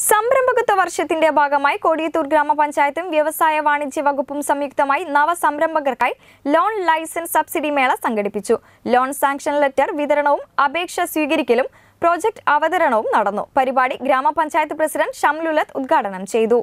സംരംഭകത്വ വർഷത്തിന്റെ ഭാഗമായി കൊടിയത്തൂർ ഗ്രാമപഞ്ചായത്തും വ്യവസായ വാണിജ്യ വകുപ്പും സംയുക്തമായി നവസംരംഭകർക്കായി ലോൺ ലൈസൻസ് സബ്സിഡി മേള സംഘടിപ്പിച്ചു ലോൺ സാങ്ഷൻ ലെറ്റർ വിതരണവും അപേക്ഷ സ്വീകരിക്കലും പ്രോജക്ട് അവതരണവും നടന്നു പരിപാടി ഗ്രാമപഞ്ചായത്ത് പ്രസിഡന്റ് ഷംലുലത്ത് ഉദ്ഘാടനം ചെയ്തു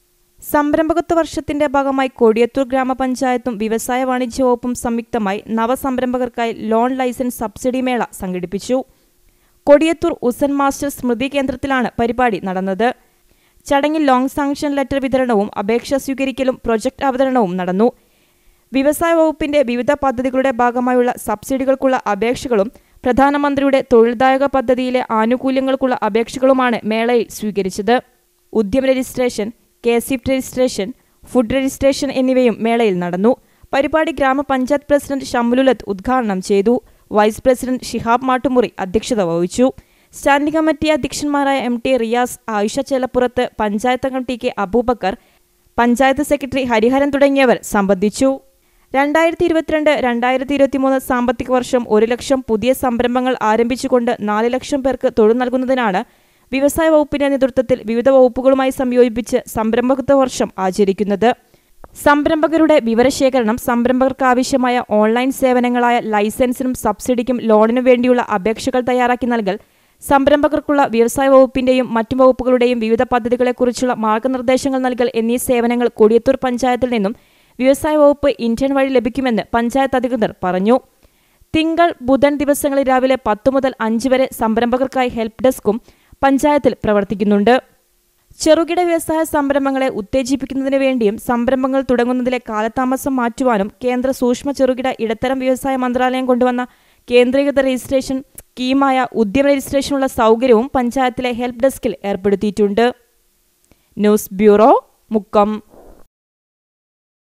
സംരംഭകത്വ വർഷത്തിന്റെ ഭാഗമായി കൊടിയത്തൂർ ഗ്രാമപഞ്ചായത്തും വ്യവസായ വാണിജ്യ വകുപ്പും സംയുക്തമായി നവസംരംഭകർക്കായി ലോൺ ലൈസൻസ് സബ്സിഡി മേള സംഘടിപ്പിച്ചു കൊടിയത്തൂർ ഉസൻ മാസ്റ്റർ സ്മൃതി കേന്ദ്രത്തിലാണ് പരിപാടി നടന്നത് ചടങ്ങിൽ ലോങ് സാങ്ഷൻ ലെറ്റർ വിതരണവും അപേക്ഷ സ്വീകരിക്കലും പ്രൊജക്ട് അവതരണവും നടന്നു വ്യവസായ വകുപ്പിന്റെ വിവിധ പദ്ധതികളുടെ ഭാഗമായുള്ള സബ്സിഡികൾക്കുള്ള അപേക്ഷകളും പ്രധാനമന്ത്രിയുടെ തൊഴിൽദായക പദ്ധതിയിലെ ആനുകൂല്യങ്ങൾക്കുള്ള അപേക്ഷകളുമാണ് മേളയിൽ സ്വീകരിച്ചത് Udyam registration K SWIFT registration food registration എന്നിവയും മേളയിൽ നടന്നു പരിപാടി ഗ്രാമപഞ്ചായത്ത് പ്രസിഡന്റ് ഷംലുലത്ത് ഉദ്ഘാടനം ചെയ്തു വൈസ് പ്രസിഡന്റ് ഷിഹാബ് മാട്ടുമുറി അധ്യക്ഷത വഹിച്ചു സ്റ്റാൻഡിംഗ് കമ്മിറ്റി അധ്യക്ഷന്മാരായ എം ടി റിയാസ് ആയിഷ ചേലപ്പുറത്ത് പഞ്ചായത്ത് അംഗം T K Aboobacker panchayat secretary Hariharan തുടങ്ങിയവർ സംബന്ധിച്ചു രണ്ടായിരത്തി ഇരുപത്തിരണ്ട് രണ്ടായിരത്തി ഇരുപത്തിമൂന്ന് സാമ്പത്തിക വർഷം ഒരു ലക്ഷം പുതിയ സംരംഭങ്ങൾ ആരംഭിച്ചുകൊണ്ട് നാല് ലക്ഷം പേർക്ക് തൊഴിൽ നൽകുന്നതിനാണ് വ്യവസായ വകുപ്പിന്റെ നേതൃത്വത്തിൽ വിവിധ വകുപ്പുകളുമായി സംയോജിപ്പിച്ച് സംരംഭകത്വ വർഷം ആചരിക്കുന്നത് സംരംഭകരുടെ വിവരശേഖരണം സംരംഭകർക്ക് ആവശ്യമായ ഓൺലൈൻ സേവനങ്ങളായ ലൈസൻസിനും സബ്സിഡിക്കും ലോണിനു വേണ്ടിയുള്ള അപേക്ഷകൾ തയ്യാറാക്കി നൽകൽ സംരംഭകർക്കുള്ള വ്യവസായ വകുപ്പിന്റെയും മറ്റു വകുപ്പുകളുടെയും വിവിധ പദ്ധതികളെക്കുറിച്ചുള്ള മാർഗനിർദ്ദേശങ്ങൾ നൽകൽ എന്നീ സേവനങ്ങൾ കൊടിയത്തൂർ പഞ്ചായത്തിൽ നിന്നും വ്യവസായ വകുപ്പ് ഇന്ത്യൻ വഴി ലഭിക്കുമെന്ന് പഞ്ചായത്ത് അധികൃതർ പറഞ്ഞു തിങ്കൾ ബുധൻ ദിവസങ്ങളിൽ രാവിലെ പത്ത് മുതൽ അഞ്ച് വരെ സംരംഭകർക്കായി ഹെൽപ്പ് ഡെസ്കും പഞ്ചായത്തിൽ പ്രവർത്തിക്കുന്നുണ്ട് ചെറുകിട വ്യവസായ സംരംഭങ്ങളെ ഉത്തേജിപ്പിക്കുന്നതിന് വേണ്ടിയും സംരംഭങ്ങൾ തുടങ്ങുന്നതിലെ കാലതാമസം മാറ്റുവാനും കേന്ദ്ര സൂക്ഷ്മ ചെറുകിട ഇടത്തരം വ്യവസായ മന്ത്രാലയം കൊണ്ടുവന്ന കേന്ദ്രീകൃത രജിസ്ട്രേഷൻ സ്കീമായ ഉദ്യമ രജിസ്ട്രേഷനുള്ള സൗകര്യവും പഞ്ചായത്തിലെ ഹെൽപ്പ് ഡെസ്കിൽ ഏർപ്പെടുത്തിയിട്ടുണ്ട് ന്യൂസ് ബ്യൂറോ മുക്കം